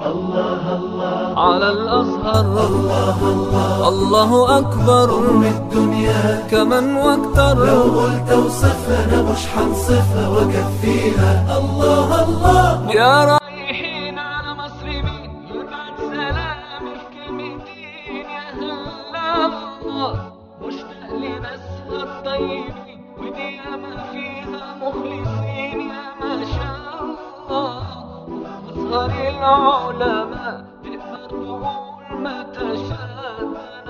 على الأزهر الله أكبر الدنيا كمن واكتر لو قلت وصفها انا مش حنصفها واكفيها الله الله يا رايحين على مصر مين يبعت سلامي في كلمتين يا هلا الله مشتاق لناسها الطيبين ودي ما فيها مخلصين يا ما شاء الله أزهر العلماء تقدر تقول ما تشاء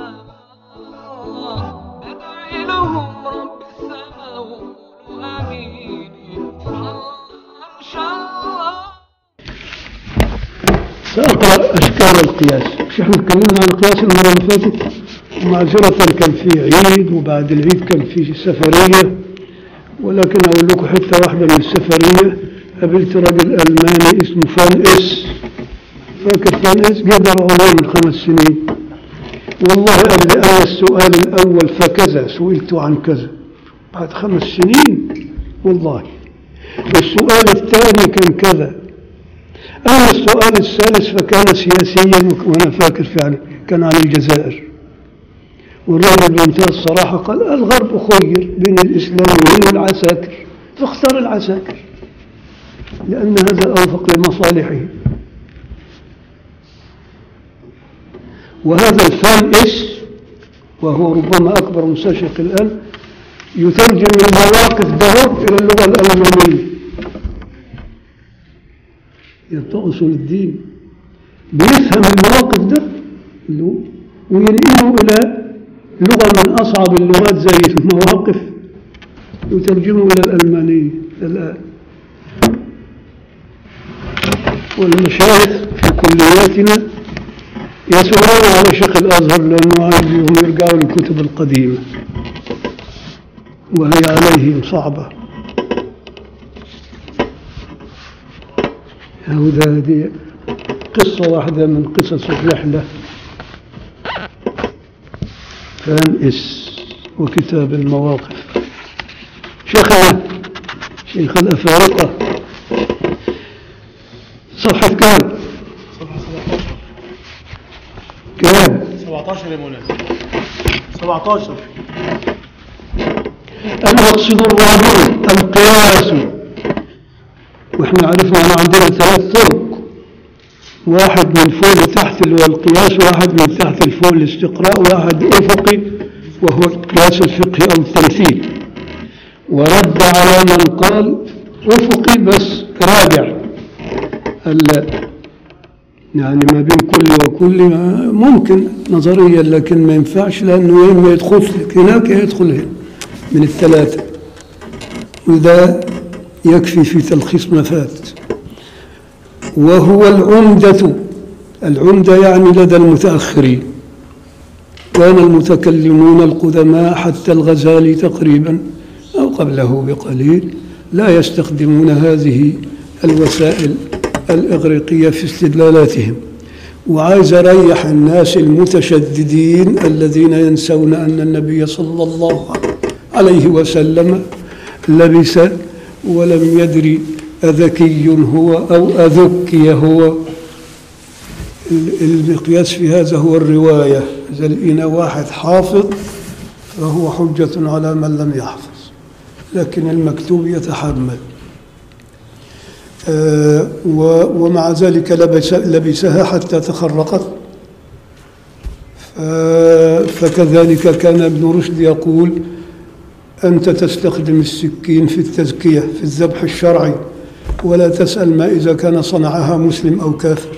الله ادعي لهم رب السماء وقولوا امين ان شاء الله سأقرأ أشكال القياس مش احنا اتكلمنا عن القياس المرة اللي فاتت معذرة كان في عيد وبعد العيد كان في سفرية ولكن أقول لكم حتة واحدة من السفرية قابلت راجل ألماني اسمه فان إس فاكر فان إس قدر علوم من خمس سنين والله أبدأ أنا السؤال الأول فكذا سئلت عن كذا بعد خمس سنين والله والسؤال الثاني كان كذا أما السؤال الثالث فكان سياسيا وأنا فاكر فعلا كان عن الجزائر والراجل بمنتهى الصراحة قال الغرب خير بين الإسلاميين والعساكر فاختار العساكر لأن هذا أوفق لمصالحه وهذا الفان إس وهو ربما أكبر مستشرق الآن يترجم المواقف ده إلى اللغة الألمانية ينطق أصول الدين بيفهم المواقف ده اللي هو- وينقله إلى لغة من أصعب اللغات زي المواقف يترجمه إلى الألمانية الآن والمشايخ في كلياتنا يسألون على شيخ الأزهر لأنه عايزهم يرجعوا للكتب القديمة وهي عليهم صعبة هذا هذه قصة واحدة من قصص الرحلة فان اس وكتاب المواقف شيخنا شيخ الأفارقة صفحة كام؟ كام؟ 17 يا مولانا 17 المقصد الرابع القياس واحنا عرفنا ان عندنا ثلاث طرق واحد من فوق لتحت اللي هو القياس واحد من تحت لفوق الاستقراء واحد افقي وهو القياس الفقهي او التمثيل ورد على من قال افقي بس رابع ال- يعني ما بين كل وكل ممكن نظريا لكن ما ينفعش لانه يا اما يدخل هناك يا يدخل هنا من الثلاثه وده يكفي في تلخيص ما فات وهو العمدة العمدة يعني لدى المتأخرين كان المتكلمون القدماء حتى الغزالي تقريبا أو قبله بقليل لا يستخدمون هذه الوسائل الإغريقية في استدلالاتهم وعايز أريح الناس المتشددين الذين ينسون أن النبي صلى الله عليه وسلم لبس ولم يدري أذكي هو أو أذكي هو المقياس في هذا هو الرواية إذا لقينا واحد حافظ فهو حجة على من لم يحفظ لكن المكتوب يتحمل آه، و- ومع ذلك لبس لبسها حتى تخرقت ف- فكذلك كان ابن رشد يقول أنت تستخدم السكين في التزكية في الذبح الشرعي ولا تسأل ما إذا كان صنعها مسلم أو كافر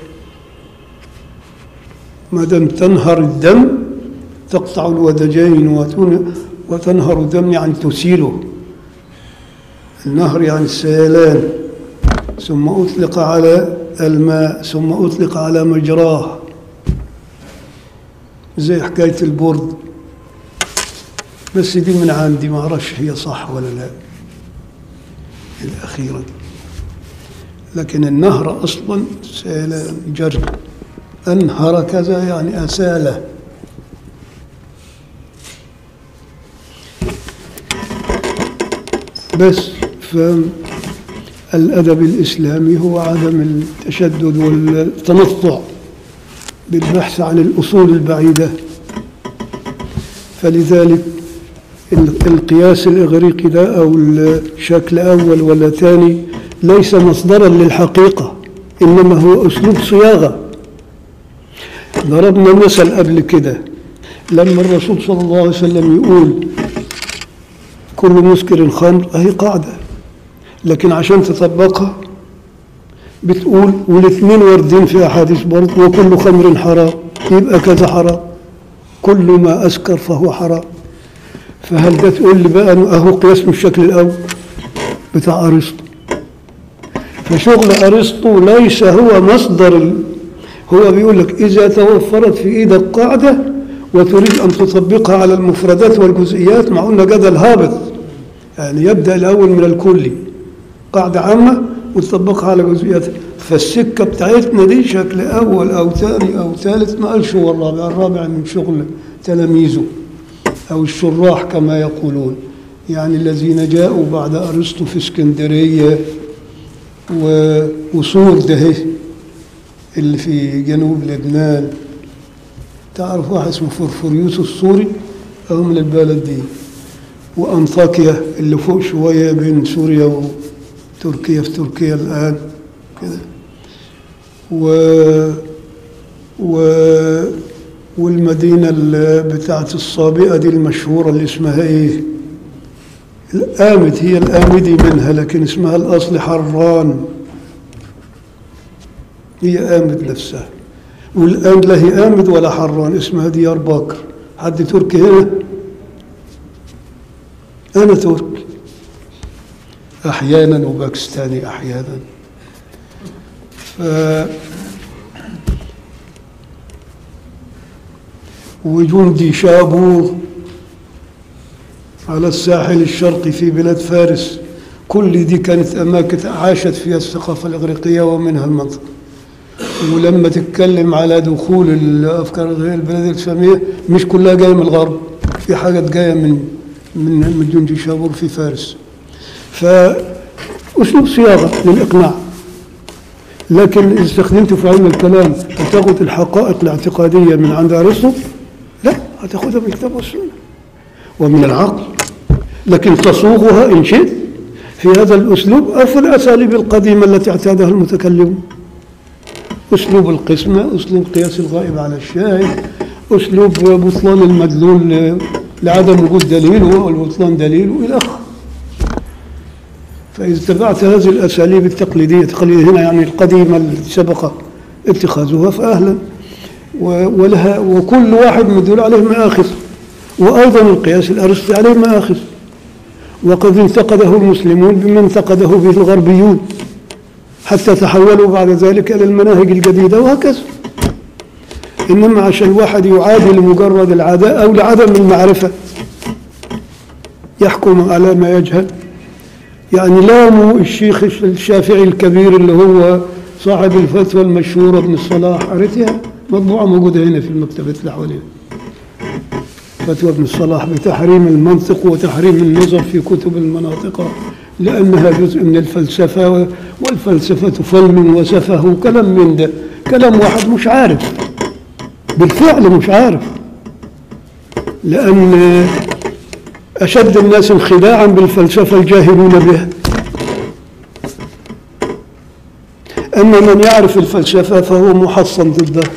ما دام تنهر الدم تقطع الودجين وتن- وتنهر الدم يعني تسيله النهر يعني السيلان ثم أطلق على الماء ثم أطلق على مجراه زي حكاية البرد بس دي من عندي ما أعرفش هي صح ولا لا الأخيرة دي لكن النهر أصلا سيلان جري أنهر كذا يعني أساله بس ف الأدب الإسلامي هو عدم التشدد والتنطع بالبحث عن الأصول البعيدة فلذلك ال- القياس الإغريقي ده أو الشكل أول ولا ثاني ليس مصدرا للحقيقة إنما هو أسلوب صياغة ضربنا مثل قبل كده لما الرسول صلى الله عليه وسلم يقول كل مسكر خمر أهي قاعدة لكن عشان تطبقها بتقول والاثنين واردين في أحاديث برضه وكل خمر حرام يبقى كذا حرام كل ما أسكر فهو حرام فهل ده تقول لي بقى إنه أهو قياس من الشكل الأول بتاع أرسطو فشغل أرسطو ليس هو مصدر ال- هو بيقول لك إذا توفرت في إيدك قاعدة وتريد أن تطبقها على المفردات والجزئيات مع أن جدل هابط يعني يبدأ الأول من الكلي قاعدة عامة وتطبقها على جزئياتها فالسكة بتاعتنا دي شكل أول أو ثاني أو ثالث ما قالش هو الرابع الرابع من شغل تلاميذه أو الشراح كما يقولون يعني الذين جاءوا بعد أرسطو في اسكندرية و- وسور ده اللي في جنوب لبنان تعرف واحد اسمه فرفوريوس السوري أو من البلد دي وأنطاكيا اللي فوق شوية بين سوريا وتركيا في تركيا الآن كده و و والمدينة اللي بتاعت الصابئة دي المشهورة اللي اسمها ايه الآمد هي الآمدي منها لكن اسمها الأصل حران هي آمد نفسها والآن لا هي آمد ولا حران اسمها ديار باكر حد تركي هنا أنا تركي أحيانا وباكستاني أحيانا ف وجندي شابور على الساحل الشرقي في بلاد فارس كل دي كانت أماكن عاشت فيها الثقافة الإغريقية ومنها المنطقة ولما تتكلم على دخول الأفكار الغير البلاد الإسلامية مش كلها جاية من الغرب في حاجات جاية من من من جندي شابور في فارس فأسلوب صياغة للإقناع لكن إذا استخدمته في علم الكلام وتاخد الحقائق الاعتقادية من عند أرسطو لا هتاخدها من الكتاب والسنة ومن العقل لكن تصوغها إن شئت في هذا الأسلوب أو في الأساليب القديمة التي اعتادها المتكلمون أسلوب القسمة أسلوب قياس الغائب على الشاهد أسلوب بطلان المدلول لعدم وجود دليل والبطلان دليل وإلى آخره فإذا اتبعت هذه الأساليب التقليدية التقليدية هنا يعني القديمة التي سبق اتخاذها فأهلا و- ولها وكل واحد من دول عليه مآخذ وأيضا القياس الأرسطي عليه مآخذ وقد انتقده المسلمون بما انتقده به الغربيون حتى تحولوا بعد ذلك إلى المناهج الجديدة وهكذا إنما عشان الواحد يعادي لمجرد العداء أو لعدم المعرفة يحكم على ما يجهل يعني لاموا الشيخ الشافعي الكبير اللي هو صاحب الفتوى المشهورة ابن الصلاح قريتها مطبوعة موجودة هنا في المكتبة اللي حوالينا فتوى ابن الصلاح بتحريم المنطق وتحريم النظر في كتب المناطق لأنها جزء من الفلسفة والفلسفة فن وسفه وكلام من ده كلام واحد مش عارف بالفعل مش عارف لأن أشد الناس انخداعا بالفلسفة الجاهلون بها أما من يعرف الفلسفة فهو محصن ضدها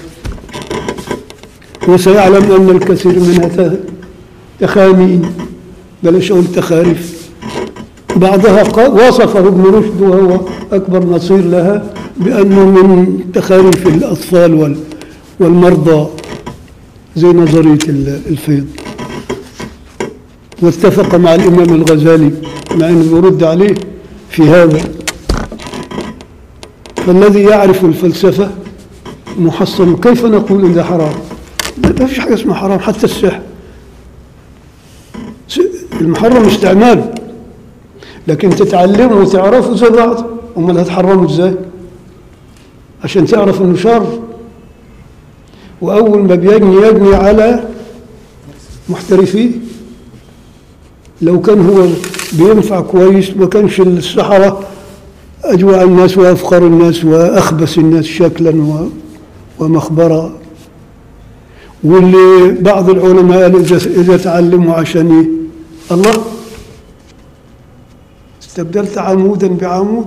وسيعلم أن الكثير منها ت- تخامين بلاش أقول تخاريف بعضها ق- وصفه ابن رشد وهو أكبر نصير لها بأنه من تخاريف الأطفال وال- والمرضى زي نظرية ال- الفيض واتفق مع الإمام الغزالي مع أنه يرد عليه في هذا فالذي يعرف الفلسفة محصن كيف نقول إن ده حرام ما فيش حاجة اسمها حرام حتى السحر س- المحرم استعماله لكن تتعلمه وتعرفه زي بعض امال هتحرمه ازاي عشان تعرف انه شر واول ما بيجني يجني على محترفيه لو كان هو بينفع كويس ما كانش السحرة أجوع الناس وأفقر الناس وأخبث الناس شكلا و- ومخبرا واللي بعض العلماء قالوا إذا إذا تعلموا عشان إيه؟ الله استبدلت عمودا بعمود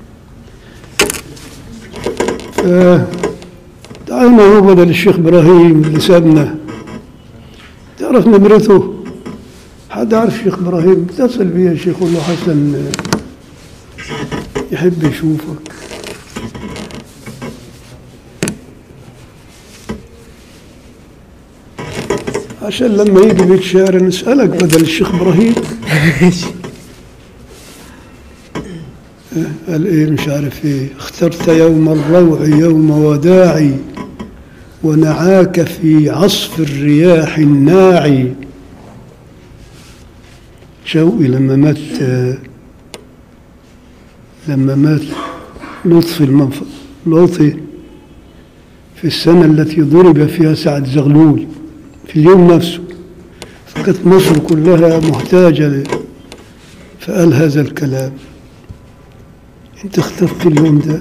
ف- تعالنا هو بدل الشيخ إبراهيم اللي سابنا تعرف نمرته حد عارف الشيخ إبراهيم اتصل بي يا شيخ قول له حسن يحب يشوفك عشان لما يجي بيت شعر نسألك بدل الشيخ إبراهيم قال ايه مش عارف ايه اخترت يوم الروع يوم وداعي ونعاك في عصف الرياح الناعي شوقي لما مات آه، لما مات لطفي المنف لطفي في السنة التي ضرب فيها سعد زغلول في اليوم نفسه فكانت مصر كلها محتاجة ل- فقال هذا الكلام انت اخترت اليوم ده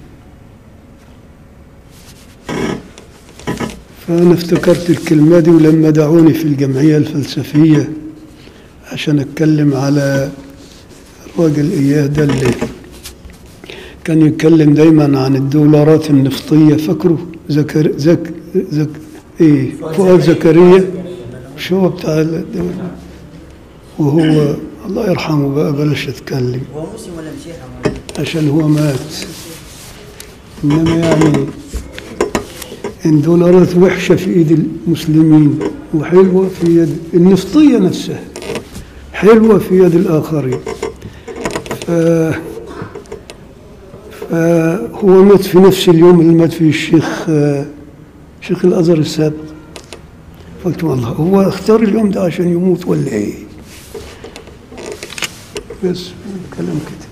فأنا افتكرت الكلمة دي ولما دعوني في الجمعية الفلسفية عشان أتكلم على الراجل إياه ده اللي كان يتكلم دايما عن الدولارات النفطية فاكره زكر زك زك إيه فؤاد زكريا مش هو بتاع الدولار وهو الله يرحمه بقى بلاش أتكلم هو مسلم ولا مسيحي يا مولانا؟ عشان هو مات إنما يعني الدولارات وحشة في إيد المسلمين وحلوة في يد النفطية نفسها حلوة في يد الآخرين ف... فهو مات في نفس اليوم اللي مات فيه الشيخ آه، شيخ الأزهر السابق قلت والله هو اختار اليوم ده عشان يموت ولا ايه بس كلام كده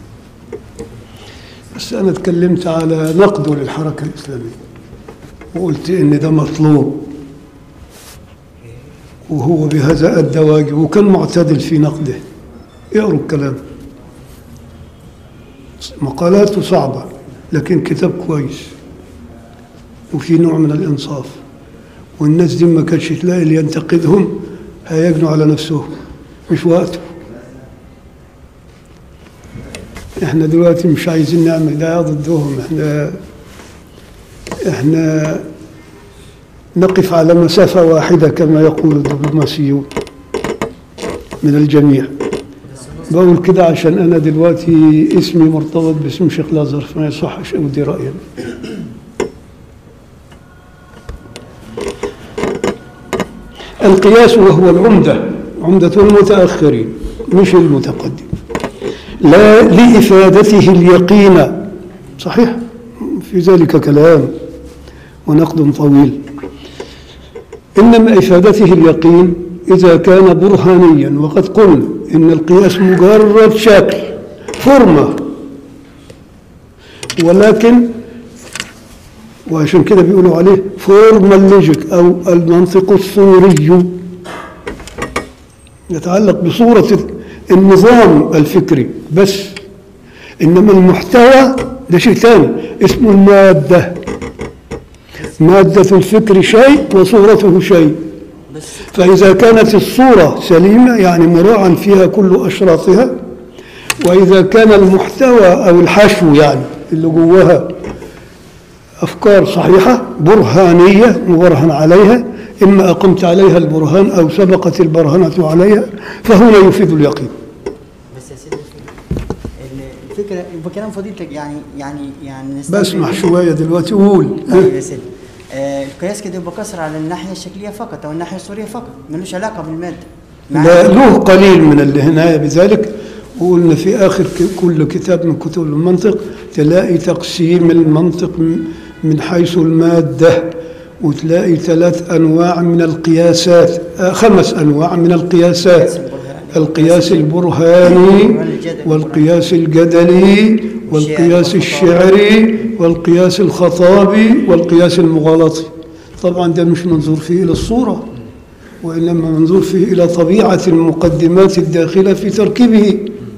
بس أنا اتكلمت على نقده للحركة الإسلامية وقلت إن ده مطلوب وهو بهذا أدى واجب وكان معتدل في نقده اقروا الكلام مقالاته صعبة لكن كتاب كويس وفي نوع من الإنصاف والناس دي ما كانتش تلاقي اللي ينتقدهم هيجنوا على نفسهم مش وقته احنا دلوقتي مش عايزين نعمل دعاية ضدهم احنا احنا نقف على مسافة واحدة كما يقول الدبلوماسيون من الجميع بقول كده عشان أنا دلوقتي اسمي مرتبط باسم شيخ الأزهر فما يصحش أودي رأيي القياس وهو العمدة عمدة المتأخرين مش المتقدم لا لإفادته اليقين صحيح في ذلك كلام ونقد طويل إنما إفادته اليقين إذا كان برهانيا وقد قلنا إن القياس مجرد شكل فورمة ولكن وعشان كده بيقولوا عليه فورمال لوجيك أو المنطق الصوري يتعلق بصورة النظام الفكري بس إنما المحتوى ده شيء ثاني اسمه المادة مادة الفكر شيء وصورته شيء بس فإذا كانت الصورة سليمة يعني مراعا فيها كل أشراطها وإذا كان المحتوى أو الحشو يعني اللي جواها أفكار صحيحة برهانية مبرهن عليها إما أقمت عليها البرهان أو سبقت البرهنة عليها فهنا يفيد اليقين بس يا سيدي ال- الفكره بكلام فضيلتك يعني يعني يعني نستنبط- بسمع شوية دلوقتي قول طيب يا سيدي آه القياس كده بقصر على الناحيه الشكليه فقط او الناحيه الصوريه فقط ملوش علاقه بالماده مع لا إن- له قليل من العناية بذلك وقلنا في آخر ك- كل كتاب من كتب المنطق تلاقي تقسيم المنطق م- من حيث المادة وتلاقي ثلاث أنواع من القياسات آه، خمس أنواع من القياسات القياس البرهاني والقياس الجدلي والقياس الشعري والقياس الخطابي والقياس المغالطي طبعا ده مش منظور فيه إلى الصورة وإنما منظور فيه إلى طبيعة المقدمات الداخلة في تركيبه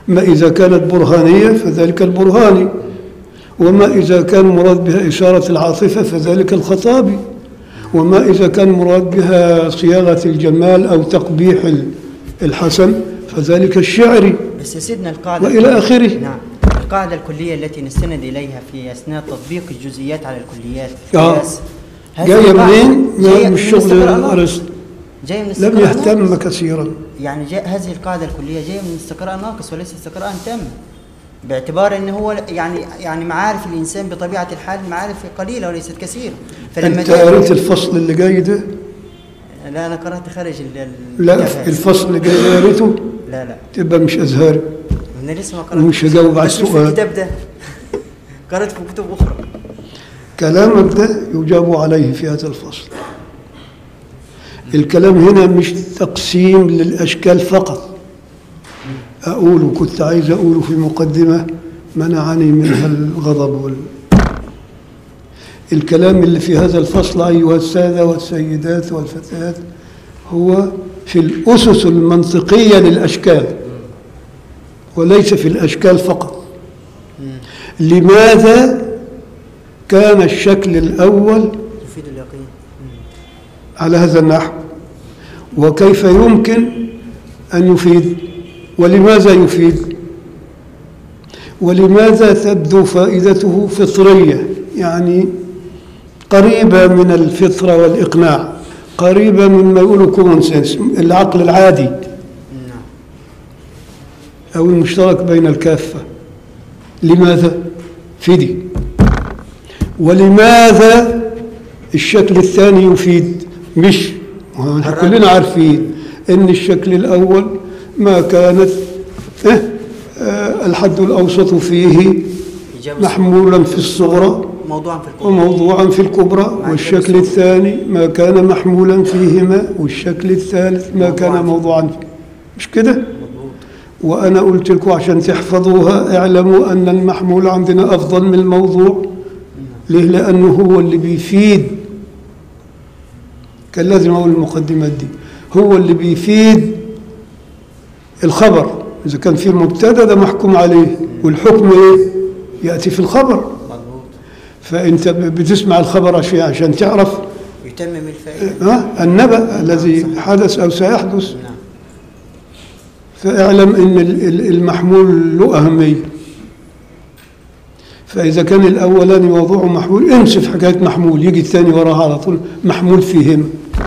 ما إذا كانت برهانية فذلك البرهاني وما إذا كان مراد بها إشارة العاطفة فذلك الخطابي وما إذا كان مراد بها صياغة الجمال أو تقبيح ال- الحسن فذلك الشعري بس يا سيدنا القاعدة وإلى آخره. نعم القاعدة الكلية التي نستند إليها في أثناء تطبيق الجزئيات على الكليات آه. قياس. هذه جاية القاعدة منين؟ جاية من من الشغل استقراء ناقص. أرسطو جاية من لم استقراء يهتم ناقص. كثيرا يعني جاء هذه القاعدة الكلية جاية من استقراء ناقص وليس استقراء تام باعتبار ان هو يعني يعني معارف الانسان بطبيعه الحال معارف قليله وليست كثيره فلما أنت جاء قريت الفصل اللي جاي ده؟ لا انا قرات خارج ال- ال- لا الكتاب. الفصل اللي جاي ده قريته لا لا تبقى مش أزهري انا لسه ما قرات ومش هجاوب على بس مش السؤال. في الكتاب ده قرات في كتب اخرى كلامك ده يجاب عليه في هذا الفصل الكلام هنا مش تقسيم للأشكال فقط أقول كنت عايز أقوله في المقدمة منعني منها الغضب وال... الكلام اللي في هذا الفصل أيها السادة والسيدات والفتيات هو في الأسس المنطقية للأشكال وليس في الأشكال فقط لماذا كان الشكل الأول يفيد اليقين على هذا النحو وكيف يمكن أن يفيد ولماذا يفيد ولماذا تبدو فائدته فطرية يعني قريبة من الفطرة والإقناع قريبة مما يقولوا كومون سنس العقل العادي نعم أو المشترك بين الكافة لماذا؟ فدي ولماذا الشكل الثاني يفيد مش ما احنا كلنا عارفين ان الشكل الاول ما كانت إيه آه الحد الاوسط فيه إجابة محمولا في الصغرى موضوعا في الكتب وموضوعا في الكبرى والشكل الثاني ما كان محمولا فيهما والشكل الثالث ما كان موضوعا فيه مش كده؟ وأنا قلت لكم عشان تحفظوها اعلموا أن المحمول عندنا أفضل من الموضوع ليه؟ لأنه هو اللي بيفيد كان لازم أقول المقدمات دي هو اللي بيفيد الخبر إذا كان في المبتدأ ده محكوم عليه والحكم إيه؟ يأتي في الخبر مضبوط فأنت بتسمع الخبر عشان عشان تعرف يتمم الفائده ها النبأ الذي حدث أو سيحدث نعم فاعلم ان ال- ال- المحمول له اهميه فاذا كان الاولاني موضوعه محمول انسف حكايه محمول يجي الثاني وراها على طول محمول فيهم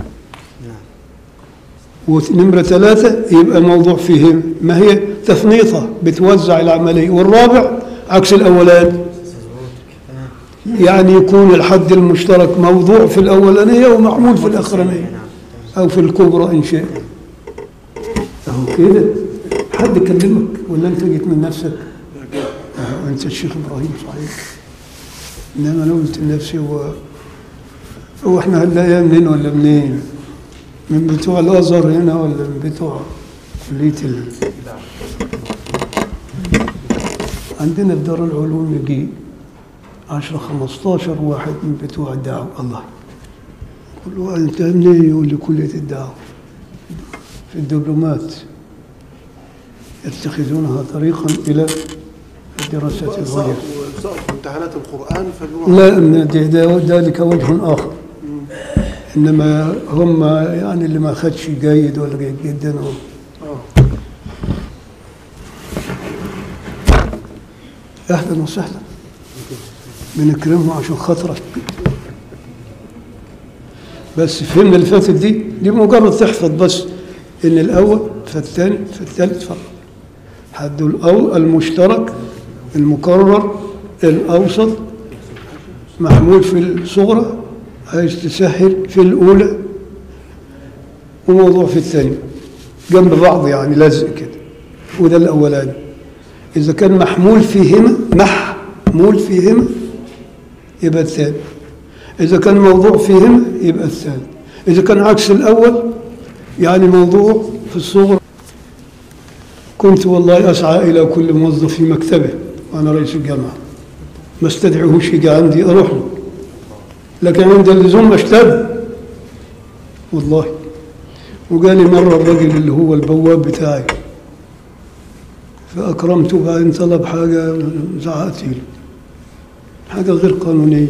ونمرة ثلاثة يبقى الموضوع فيهم ما هي تفنيطة بتوزع العملية والرابع عكس الأولاني يعني يكون الحد المشترك موضوع في الأولانية ومحمول في الأخرانية أو في الكبرى إن شاء أهو كده حد كلمك ولا أنت جيت من نفسك؟ أهو أنت الشيخ إبراهيم صحيح إنما أنا قلت لنفسي هو هو إحنا هنلاقيها منين ولا منين؟ من بتوع الأزهر هنا ولا من بتوع كلية ال... عندنا في دار العلوم يجي 10 15 واحد من بتوع الدعوة الله كل واحد انت منين يقول لي كلية الدعوة في الدبلومات يتخذونها طريقا إلى الدراسات العليا سقطوا سقطوا في امتحانات القرآن فبيروحوا لا إن ده- ده- ذلك وجه آخر إنما هم يعني اللي ما خدش جيد ولا جيد جدا هم آه. أهلا وسهلا بنكرمه عشان خاطرك بس فهمنا اللي فاتت دي دي مجرد تحفظ بس ان الاول فالثاني فالثالث فقط حد الأول المشترك المكرر الاوسط محمول في الصغرى عايز تسهل في الاولى وموضوع في الثانيه جنب بعض يعني لازق كده وده الاولاني إذا كان محمول فيهما محمول فيهما يبقى الثاني إذا كان موضوع فيهما يبقى الثاني إذا كان عكس الأول يعني موضوع في الصغر كنت والله أسعى إلى كل موظف في مكتبه وأنا رئيس الجامعة ما استدعيهوش يجي عندي أروح له لكن عند اللزوم اشتد والله وقال لي مرة الرجل اللي هو البواب بتاعي فأكرمته بعدين طلب حاجة زعقت له حاجة غير قانونية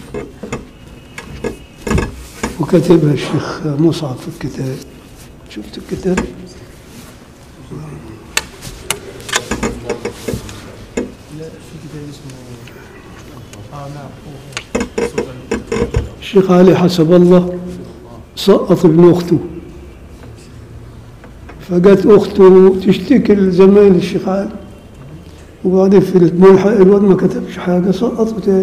وكاتبها الشيخ مصعب في الكتاب شفت الكتاب الشيخ علي حسب الله سقط ابن أخته فجت أخته تشتكي لزمايل الشيخ علي وبعدين في الملحق الواد ما كتبش حاجة سقطه تاني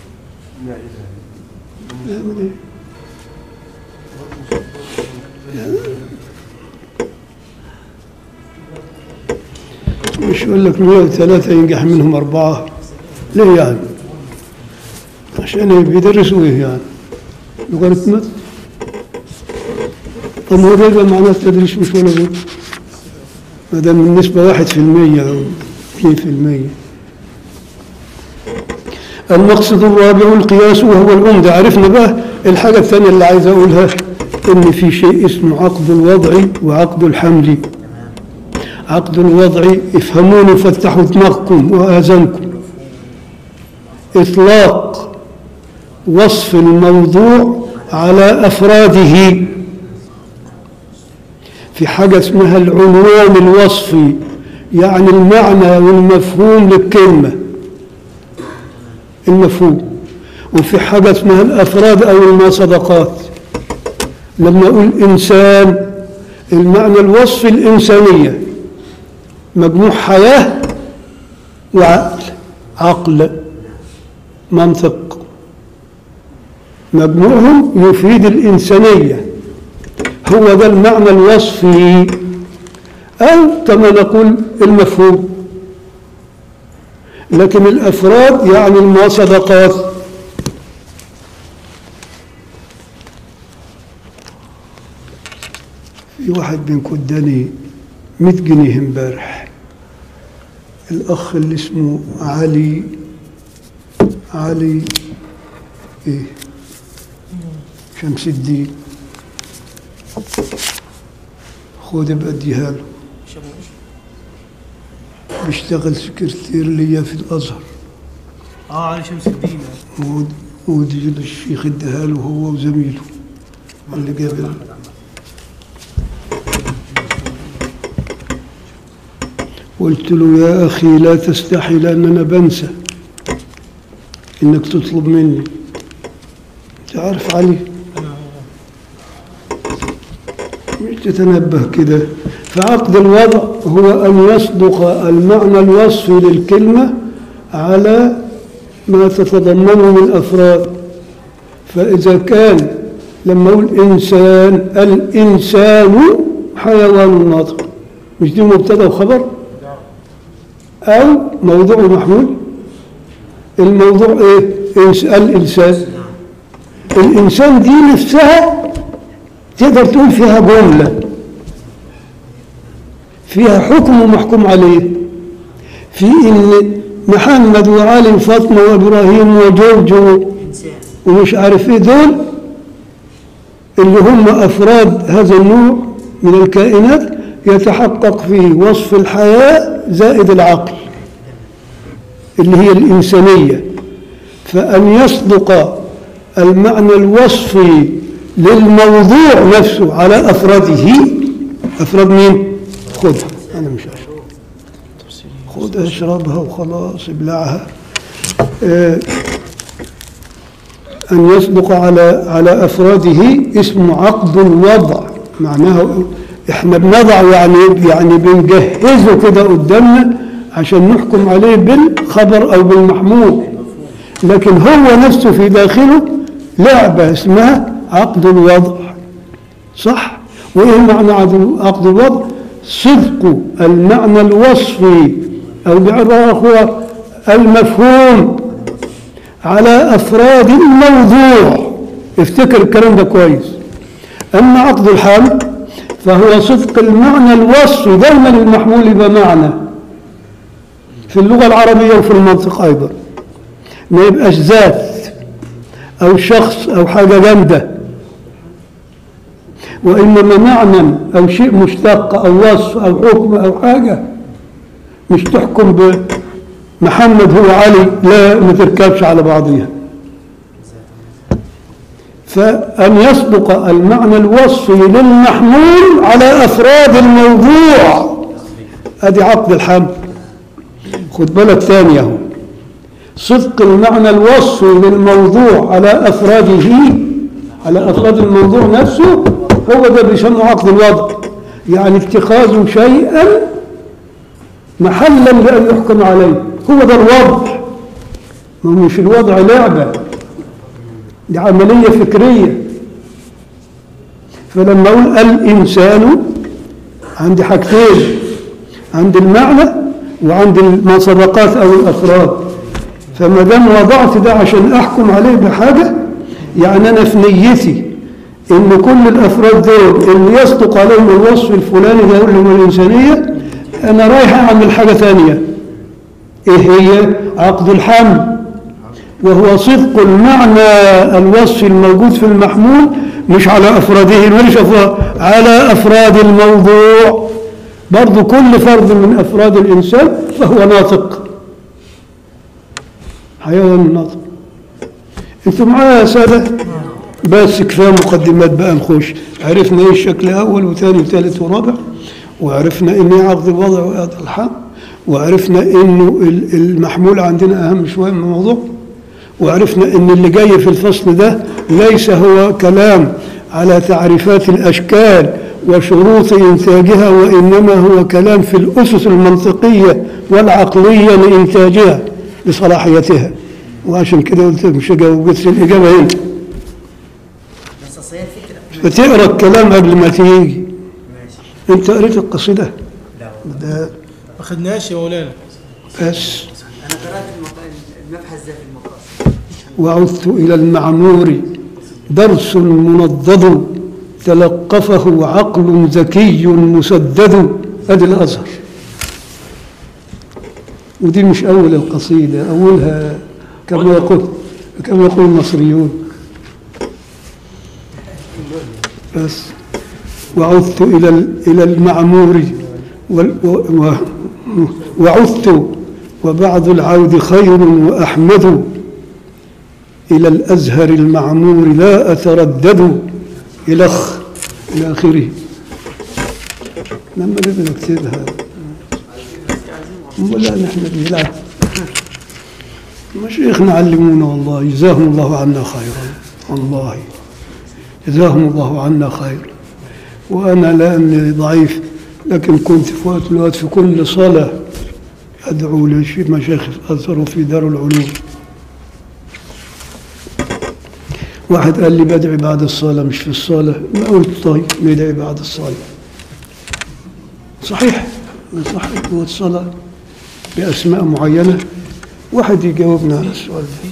يعمل ايه؟ مش يقول لك 103 ينجح منهم أربعة ليه يعني؟ عشان بيدرسوا ايه يعني؟ لوغاريتمات طب هو ده يبقى معناه التدريس مش ولا بد ما دام النسبة واحد في المية أو اثنين في المية المقصد الرابع القياس وهو العمدة عرفنا بقى الحاجة الثانية اللي عايز أقولها إن في شيء اسمه عقد الوضع وعقد الحمل عقد الوضع افهموني وفتحوا دماغكم وآذانكم إطلاق وصف الموضوع على أفراده في حاجة اسمها العنوان الوصفي يعني المعنى والمفهوم للكلمة المفهوم وفي حاجة اسمها الأفراد أو المصدقات لما أقول إنسان المعنى الوصفي الإنسانية مجموع حياة وعقل عقل منطق مجموعهم يفيد الإنسانية هو ده المعنى الوصفي أو كما نقول المفهوم لكن الأفراد يعني المصدقات في واحد بينكم اداني 100 جنيه امبارح الأخ اللي اسمه علي علي إيه شمس الدين خد ابقى اديها له بيشتغل سكرتير ليا في الازهر اه علي شمس الدين ود- ودي الشيخ اداها له هو وزميله اللي جاب ال- قلت له يا اخي لا تستحي لان انا بنسى انك تطلب مني تعرف علي مش تتنبه كده فعقد الوضع هو أن يصدق المعنى الوصفي للكلمة على ما تتضمنه من أفراد فإذا كان لما أقول إنسان الإنسان حيوان ناطق مش دي مبتدأ وخبر أو موضوع محمول الموضوع إيه إنس- الإنسان الإنسان دي نفسها تقدر تقول فيها جملة فيها حكم ومحكوم عليه في ان محمد وعلي وفاطمه وابراهيم وجورج و- ومش عارف ايه دول اللي هم افراد هذا النوع من الكائنات يتحقق فيه وصف الحياه زائد العقل اللي هي الانسانيه فان يصدق المعنى الوصفي للموضوع نفسه على افراده افراد مين؟ خدها انا مش هشرب خدها اشربها وخلاص ابلعها آه، أن يصدق على على أفراده اسمه عقد الوضع معناه إحنا بنضع يعني يعني بنجهزه كده قدامنا عشان نحكم عليه بالخبر أو بالمحمول لكن هو نفسه في داخله لعبة اسمها عقد الوضع صح وإيه معنى عقد عقد الوضع صدق المعنى الوصفي أو بعبارة أخرى المفهوم على أفراد الموضوع افتكر الكلام ده كويس أما عقد الحال فهو صدق المعنى الوصفي دايما المحمول بمعنى في اللغة العربية وفي المنطق أيضا ما يبقاش ذات أو شخص أو حاجة جامدة وإنما معنى أو شيء مشتق أو وصف أو حكم أو حاجة مش تحكم بمحمد هو علي لا ما تركبش على بعضيها فأن يسبق المعنى الوصفي للمحمول على أفراد الموضوع أدي عقد الحمل خد بالك ثاني اهو صدق المعنى الوصفي للموضوع على أفراده على أفراد الموضوع نفسه هو ده بيسموه عقد الوضع يعني اتخاذ شيئا محلا لأن يحكم عليه هو ده الوضع ما هو مش الوضع لعبة دي عملية فكرية فلما أقول الإنسان عندي حاجتين عند المعنى وعند المسبقات أو الأفراد فما دام وضعت ده عشان أحكم عليه بحاجة يعني أنا في نيتي إن كل الأفراد دول اللي يصدق عليهم الوصف الفلاني ده اللي هو الإنسانية أنا رايح أعمل حاجة ثانية إيه هي عقد الحمل وهو صدق المعنى الوصفي الموجود في المحمول مش على أفراده مش أفراد على أفراد الموضوع برضو كل فرد من أفراد الإنسان فهو ناطق حيوان ناطق انتوا معايا يا سادة بس كفاية مقدمات بقى نخش عرفنا ايه الشكل أول وثاني وثالث ورابع وعرفنا ان ايه عقد الوضع وعقد الحمل وعرفنا انه ال- المحمول عندنا اهم شويه من الموضوع وعرفنا ان اللي جاي في الفصل ده ليس هو كلام على تعريفات الاشكال وشروط انتاجها وانما هو كلام في الاسس المنطقيه والعقليه لانتاجها لصلاحيتها وعشان كده قلت مش هجاوب بس الاجابه هنا بس أصل هي الفكرة فتقرا الكلام قبل ما تيجي ماشي انت قريت القصيده ده ما خدناش يا مولانا بس أنا قرأت المق- المبحث ده في المقاصد وعدت إلى المعمور درس منضد تلقفه عقل ذكي مسدد أدي الأزهر ودي مش أول القصيدة أولها كما يقول كما يقول المصريون بس وعدت إلى ال- إلى المعمور وال- و- و- وعدت وبعض العود خير وأحمد إلى الأزهر المعمور لا أتردد إلخ إلى آخره لما بدنا نكتبها ولا نحن بنلعب مشايخنا علمونا والله جزاهم الله عنا خيرا والله جزاهم الله عنا خيرا وأنا لأني ضعيف لكن كنت في وقت من الوقت في كل صلاة أدعو لمشايخ الأزهر وفي دار العلوم واحد قال لي بدعي بعد الصلاة مش في الصلاة ما قلت طيب ندعي بعد الصلاة صحيح صحيح هو الصلاة بأسماء معينة واحد يجاوبنا على السؤال ده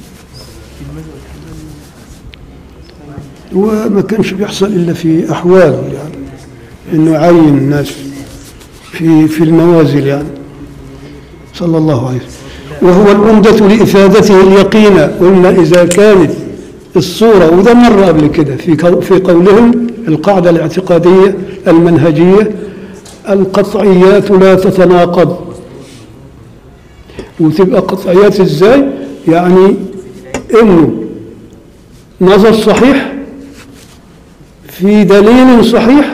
وما كانش بيحصل إلا في أحوال يعني إنه يعين الناس في في الموازل يعني صلى الله عليه وسلم وهو العمدة لإفادته اليقين قلنا إذا كانت الصورة وده مرة قبل كده في قو- في قولهم القاعدة الاعتقادية المنهجية القطعيات لا تتناقض وتبقى قطعيات ازاي يعني انه نظر صحيح في دليل صحيح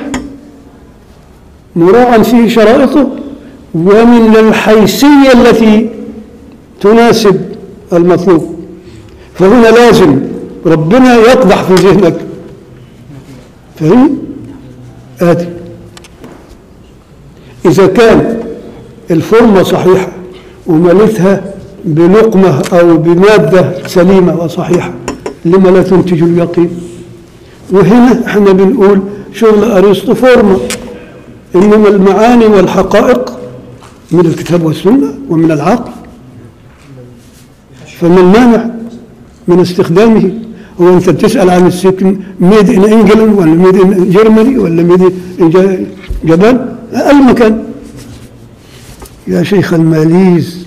مراعا فيه شرائطه ومن الحيثية التي تناسب المطلوب فهنا لازم ربنا يقدح في ذهنك فهم؟ آدي إذا كان الفورمة صحيحة وملتها بلقمة أو بمادة سليمة وصحيحة لما لا تنتج اليقين وهنا احنا بنقول شغل أرسطو فورمة إنما المعاني والحقائق من الكتاب والسنة ومن العقل فما المانع من استخدامه هو انت بتسال عن السكن ميد ان انجلاند ولا ميد ان جيرماني ولا ميد ان جبال اي مكان يا شيخ الماليز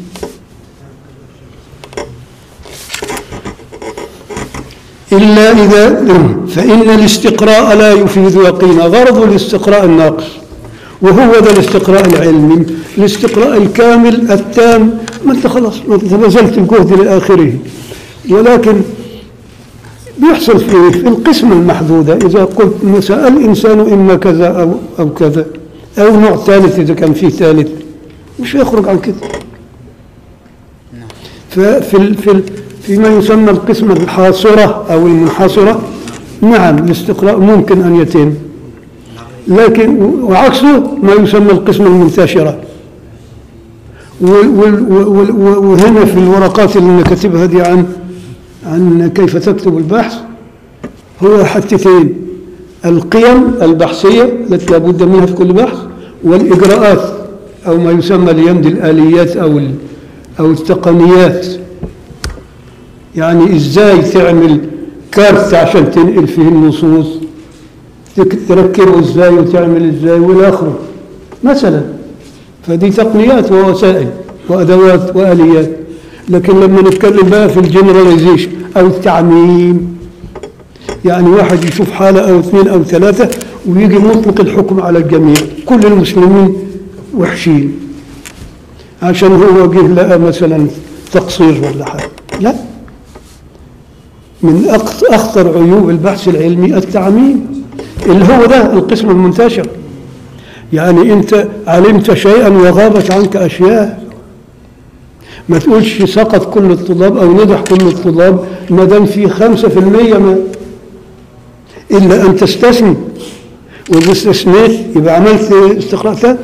إلا إذا فإن الاستقراء لا يفيد يقينا غرض الاستقراء الناقص وهو ده الاستقراء العلمي الاستقراء الكامل التام ما انت خلاص ما انت بذلت الجهد لآخره ولكن بيحصل في في القسم المحدودة إذا قلت مثلا الإنسان إما كذا أو أو كذا أو نوع ثالث إذا كان فيه ثالث مش هيخرج عن كده ففي ال في ال فيما يسمى القسمة الحاصرة أو المنحصرة نعم الاستقراء ممكن أن يتم لكن وعكسه ما يسمى القسمة المنتشرة وال- وال- وال- وال- وهنا في الورقات اللي أنا كاتبها دي عن عن كيف تكتب البحث هو حتتين القيم البحثية التي لابد منها في كل بحث والإجراءات أو ما يسمى اليمد الآليات أو ال- أو التقنيات يعني إزاي تعمل كارت عشان تنقل فيه النصوص تك- تركبه إزاي وتعمل إزاي والى آخره مثلا فدي تقنيات ووسائل وأدوات وآليات لكن لما نتكلم بقى في الجنراليزيشن أو التعميم يعني واحد يشوف حالة أو اثنين أو ثلاثة ويجي مطلق الحكم على الجميع كل المسلمين وحشين عشان هو جه لقى مثلا تقصير ولا حاجة لا من أخ- أخطر عيوب البحث العلمي التعميم اللي هو ده القسم المنتشر يعني أنت علمت شيئا وغابت عنك أشياء ما تقولش سقط كل الطلاب أو نجح كل الطلاب ما دام في خمسة في المية ما إلا أن تستثني وإذا استثنيت يبقى عملت استقراء ثاني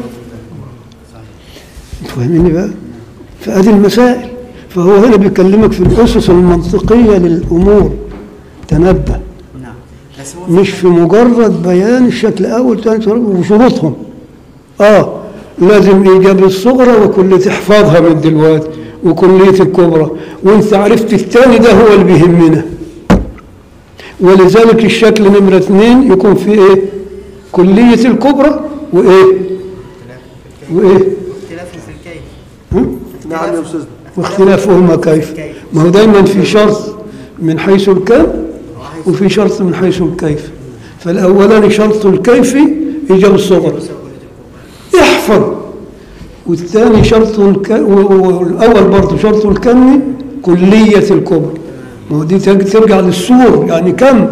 فاهميني بقى فهذه المسائل فهو هنا بيكلمك في الأسس المنطقية للأمور تنبه نعم بس هو مش في مجرد بيان الشكل الأول ثاني ثالث، وشروطهم آه لازم إيجاب الصغرى وكلية تحفظها من دلوقتي وكلية الكبرى وانت عرفت الثاني ده هو اللي بيهمنا ولذلك الشكل نمرة اثنين يكون في ايه كلية الكبرى وايه وايه اختلاف في الكيف هم؟ نعم يا أستاذنا واختلافهما كيف ما هو دايما في شرط من حيث الكم وفي شرط من حيث الكيف فالأولاني شرط الكيف إيجاب الصغر احفظ والثاني شرط الك... والأول برضه شرط الكم كلية الكبر ما هو دي ترج- ترجع للسور يعني كم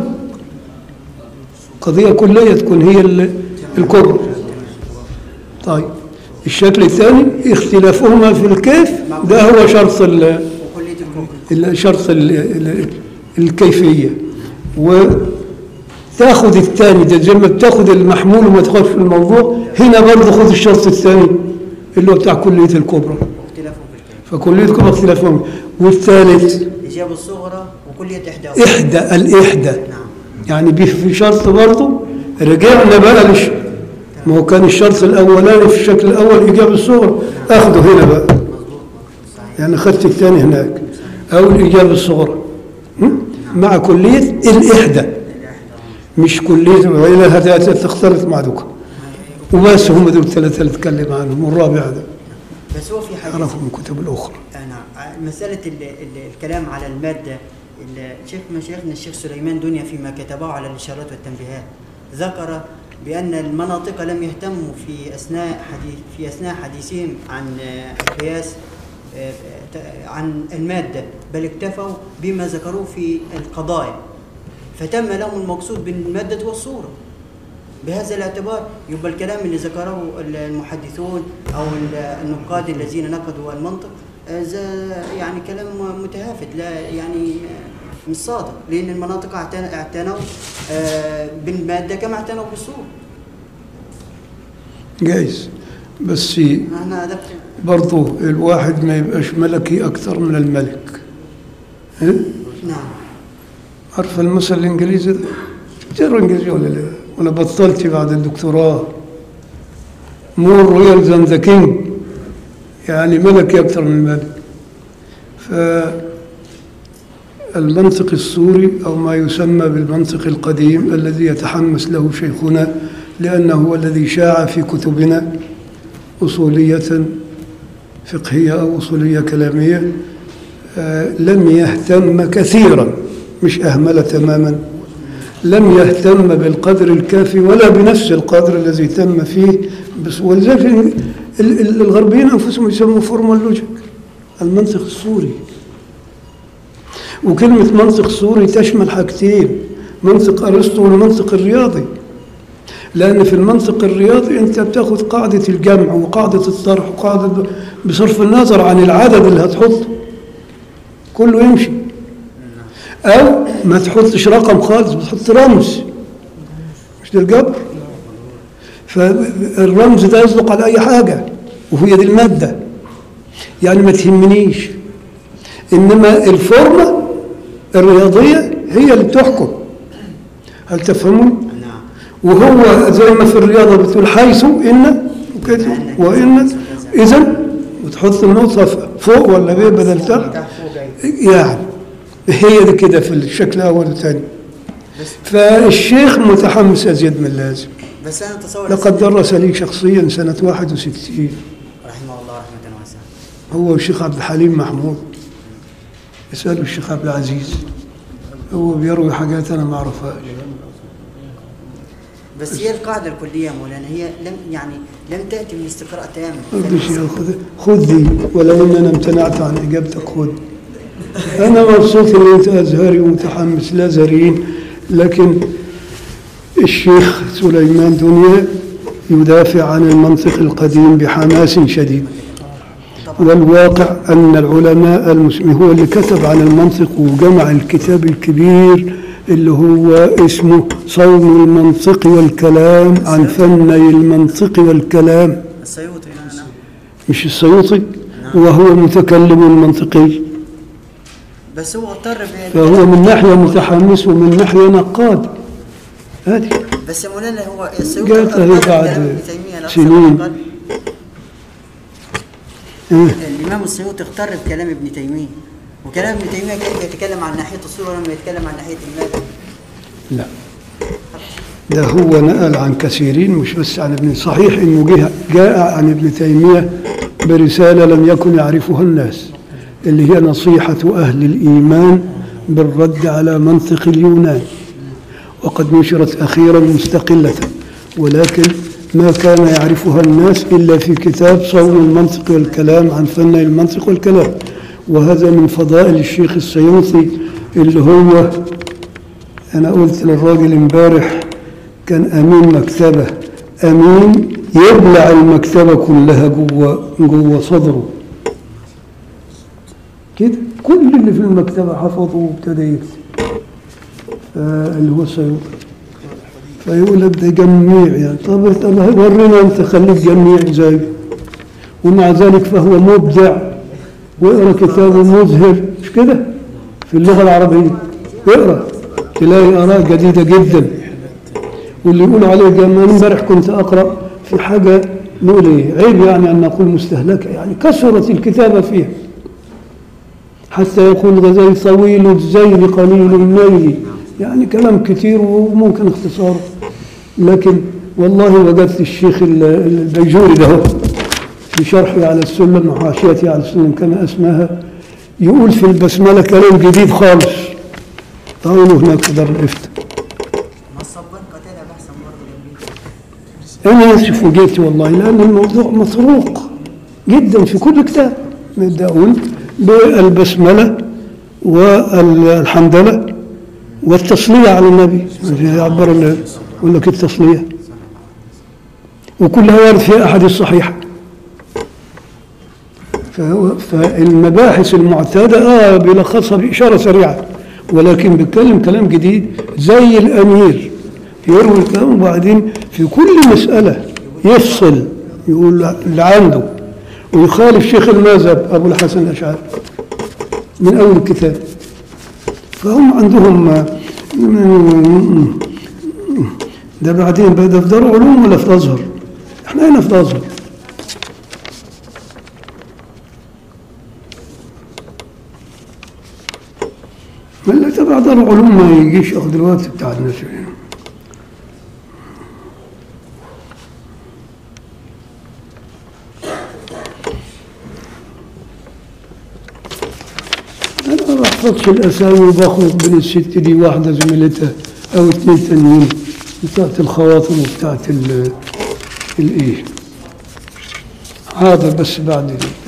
قضية كلية تكون هي ال- الكبر طيب الشكل الثاني اختلافهما في الكيف ده هو شرط ال... وكلية الكبرى الشرط ال- ال- الكيفية وتاخذ الثاني ده زي ما بتاخذ المحمول وما تاخذش في الموضوع هنا برضه خذ الشرط الثاني اللي هو بتاع كلية الكبرى واختلافه في الكيف فكلية الكبرى اختلافهم والثالث إجابة الصغرى وكلية إحدى إحدى الإحدى نعم يعني بيه في شرط برضه رجعنا بقى لش ما هو كان الشرط الأولاني في الشكل الأول إجابة الصغرى أخده هنا بقى يعني أخذت الثاني هناك أو الإجابة الصغرى م? مع كلية الإحدى مش كلية وإلا هذا تختلط مع دوك وبس هم دول الثلاثة اللي اتكلم عنهم والرابع هذا بس هو في حاجة عرفوا من الكتب الأخرى نعم مسألة ال- ال- الكلام على المادة ال- شيخ مشايخنا الشيخ سليمان دنيا فيما كتبه على الإشارات والتنبيهات ذكر بأن المناطق لم يهتموا في أثناء حديث في أثناء حديثهم عن آه، القياس آه، ت- عن المادة بل اكتفوا بما ذكروه في القضايا فتم لهم المقصود بالمادة والصورة بهذا الاعتبار يبقى الكلام اللي ذكره المحدثون او النقاد الذين نقدوا المنطق آه، ز- يعني كلام متهافت لا يعني آه، مش صادق لان المناطق اعتن- اعتنوا آه، بالماده كما اعتنوا بالصوره جايز بس انا هذا برضه الواحد ما يبقاش ملكي أكثر من الملك ها؟ نعم عارف المثل الانجليزي ده؟ تقرا انجليزي ولا لا؟ ولا بطلت بعد الدكتوراه مور رويال ذان ذا كينج يعني ملكي اكثر من الملك فالمنطق السوري او ما يسمى بالمنطق القديم الذي يتحمس له شيخنا لانه هو الذي شاع في كتبنا اصوليه فقهيه او اصوليه كلاميه آه، لم يهتم كثيرا مش أهمل تماما لم يهتم بالقدر الكافي ولا بنفس القدر الذي تم فيه بس ولذلك ال- ال- الغربيين انفسهم يسموه فورمال لوجيك المنطق الصوري وكلمة منطق صوري تشمل حاجتين منطق أرسطو والمنطق الرياضي لأن في المنطق الرياضي أنت بتاخد قاعدة الجمع وقاعدة الطرح وقاعدة بصرف النظر عن العدد اللي هتحطه كله يمشي أو ما تحطش رقم خالص بتحط رمز مش ده الجبر فالرمز ده يصدق على أي حاجة وهي دي المادة يعني ما تهمنيش إنما الفورمة الرياضية هي اللي بتحكم هل تفهمون؟ نعم وهو زي ما في الرياضة بتقول حيث إن وكده وإن إذا وتحط النقطة فوق ولا بيه بدل تحت تحت فوق أيوة. يعني هي دي كده في الشكل الأول والثاني فالشيخ متحمس أزيد من اللازم بس انا اتصور لقد درس لي شخصيا سنة 61 رحمه الله رحمه واسعه هو والشيخ عبد الحليم محمود اسألوا الشيخ عبد العزيز هو بيروي حاجات أنا ما أعرفهاش بس هي القاعده الكليه يا مولانا هي لم يعني لم تاتي من استقراء تام رد شيء خذ خذ دي ولو ان انا امتنعت عن اجابتك خذ انا مبسوط ان انت ازهري ومتحمس لازهريين لكن الشيخ سليمان دنيا يدافع عن المنطق القديم بحماس شديد والواقع أن العلماء المسلمين هو اللي كتب عن المنطق وجمع الكتاب الكبير اللي هو اسمه صون المنطق والكلام عن فني المنطق والكلام السيوطي نعم نعم مش السيوطي وهو متكلم منطقي بس هو اضطر ب- فهو من ناحية متحمس ومن ناحية نقاد هذه بس يا مولانا هو السيوطي جات اضطر هي بكلام بعد ابن تيميه الأقصى سنين. والأقل. إيه. الامام السيوطي اختار بكلام ابن تيميه وكلام ابن تيميه كيف يتكلم عن ناحيه الصوره لما يتكلم عن ناحيه الماده لا ده هو نقل عن كثيرين مش بس عن ابن صحيح انه جه جاء عن ابن تيميه برساله لم يكن يعرفها الناس اللي هي نصيحه اهل الايمان بالرد على منطق اليونان وقد نشرت اخيرا مستقله ولكن ما كان يعرفها الناس الا في كتاب صون المنطق والكلام عن فن المنطق والكلام وهذا من فضائل الشيخ السيوطي اللي هو أنا قلت للراجل امبارح كان أمين مكتبة أمين يبلع المكتبة كلها جوه جوه صدره كده كل اللي في المكتبة حفظه وابتدى يكتب آه، اللي هو السيوطي فيقول لك ده جميع يعني طب طب ورينا انت خليك جميع زي ومع ذلك فهو مبدع واقرا كتابه مزهر مش كده في اللغه العربيه اقرا تلاقي اراء جديده جدا واللي يقولوا عليه جمال امبارح كنت اقرا في حاجه نقول ايه عيب يعني ان نقول مستهلكه يعني كثرت الكتابه فيها حتى يقول غزال طويل الزيل قليل النيل يعني كلام كتير وممكن اختصاره لكن والله وجدت الشيخ ال- البيجوري ده هو في شرحه على السلم وحاشيته على السلم كما اسمها يقول في البسمله كلام جديد خالص قالوا هناك قدر الافتاء ما الصبان قتلها بحثا برضه جنبي أنا آسف وجيت والله لأن الموضوع مطروق جدا في كل كتاب يبدأون بالبسملة والحمدلة والتصلية على النبي يعبر ال- يقول لك التصلية وكلها وارد في أحد الصحيحة فهو فالمباحث المعتادة آه بيلخصها بإشارة سريعة ولكن بيتكلم كلام جديد زي الأمير يروي الكلام وبعدين في كل مسألة يفصل يقول اللي عنده ويخالف شيخ المذهب أبو الحسن الأشعري من أول الكتاب فهم عندهم ده بعدين بقى ده في دار علوم ولا في الأزهر؟ احنا هنا في الأزهر اللي تبع دار علوم ما يجيش ياخد الوقت بتاع الناس يعني. أنا ما بحفظش الأسامي وبخلط بين الست دي واحدة زميلتها أو اتنين تانيين بتاعت الخواطر وبتاعت ال الإيه حاضر بس بعد